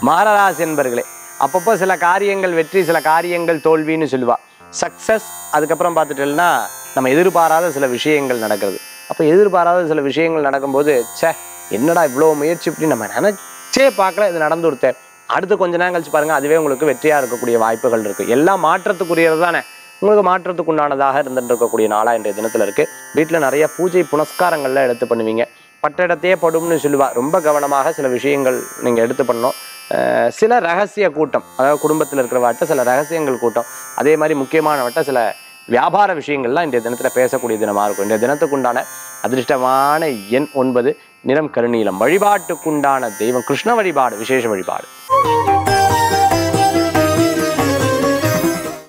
மாரராசி என்பர்களே அப்பப்போ சில காரியங்கள் வெற்றி சில காரியங்கள் தோல்வின்னு சொல்லுவா சக்ஸஸ் அதுக்கப்புறம் பார்த்துட்டோம்னா நம்ம எதிர்பாராத சில விஷயங்கள் நடக்கிறது அப்போ எதிர்பாராத சில விஷயங்கள் நடக்கும்போது ச்சே என்னடா இவ்வளோ முயற்சி இப்படி நம்ம நினைச்சே பார்க்கல இது நடந்து கொடுத்தேன் அடுத்து கொஞ்ச நேரம் கழிச்சு பாருங்க அதுவே உங்களுக்கு வெற்றியா இருக்கக்கூடிய வாய்ப்புகள் இருக்கு எல்லாம் மாற்றத்துக்குரியது தானே உங்களுக்கு மாற்றத்துக்கு உண்டானதாக இருந்துட்டு இருக்கக்கூடிய நாளா இன்றைய தினத்துல இருக்கு வீட்டில் நிறைய பூஜை புனஸ்காரங்கள்லாம் எடுத்து பண்ணுவீங்க பட்ட இடத்தையே படும்னு சொல்லுவா ரொம்ப கவனமாக சில விஷயங்கள் நீங்க எடுத்து பண்ணணும் அஹ் சில ரகசிய கூட்டம் அதாவது குடும்பத்தில் இருக்கிறவாட்ட சில ரகசியங்கள் கூட்டம் அதே மாதிரி முக்கியமானவட்ட சில வியாபார விஷயங்கள்லாம் இன்றைய தினத்தில் பேசக்கூடிய தினமாக இருக்கும் இன்றைய தினத்துக்குண்டான அதிர்ஷ்டமான எண் ஒன்பது நிறம் கருநீலம் வழிபாட்டுக்குண்டான தெய்வம் கிருஷ்ண வழிபாடு விசேஷ வழிபாடு